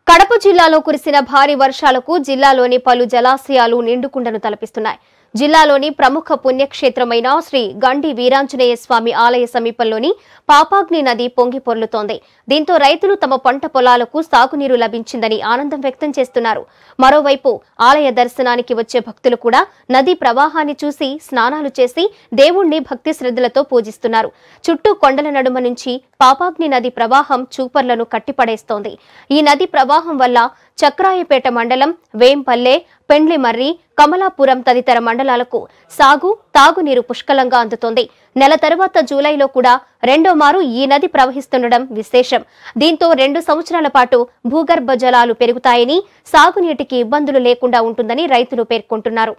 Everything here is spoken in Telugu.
కడప జిల్లాలో కురిసిన భారీ వర్షాలకు జిల్లాలోని పలు జలాశయాలు నిండుకుండను తలపిస్తున్నాయి జిల్లాలోని ప్రముఖ పుణ్యక్షేత్రమైన శ్రీ గండి వీరాంజనేయ స్వామి ఆలయ సమీపంలోని పాపాగ్ని నది పొంగి పొర్లుతోంది దీంతో రైతులు తమ పంట పొలాలకు సాగునీరు లభించిందని ఆనందం వ్యక్తం చేస్తున్నారు మరోవైపు ఆలయ దర్శనానికి వచ్చే భక్తులు కూడా నది ప్రవాహాన్ని చూసి స్నానాలు చేసి దేవుణ్ణి భక్తి శ్రద్ధలతో పూజిస్తున్నారు చుట్టూ కొండల నడుమ నుంచి పాపాగ్ని నది ప్రవాహం చూపర్లను కట్టిపడేస్తోంది ఈ నది ప్రవాహం వల్ల చక్రాయపేట మండలం వేంపల్లె పెండ్లిమర్రి కమలాపురం తదితర మండలాలకు సాగు తాగునీరు పుష్కలంగా అందుతోంది నెల తరువాత జూలైలో కూడా రెండో మారు ఈ నది ప్రవహిస్తుండడం విశేషం దీంతో రెండు సంవత్సరాల పాటు భూగర్భ జలాలు పెరుగుతాయని సాగునీటికి ఇబ్బందులు లేకుండా ఉంటుందని రైతులు పేర్కొంటున్నారు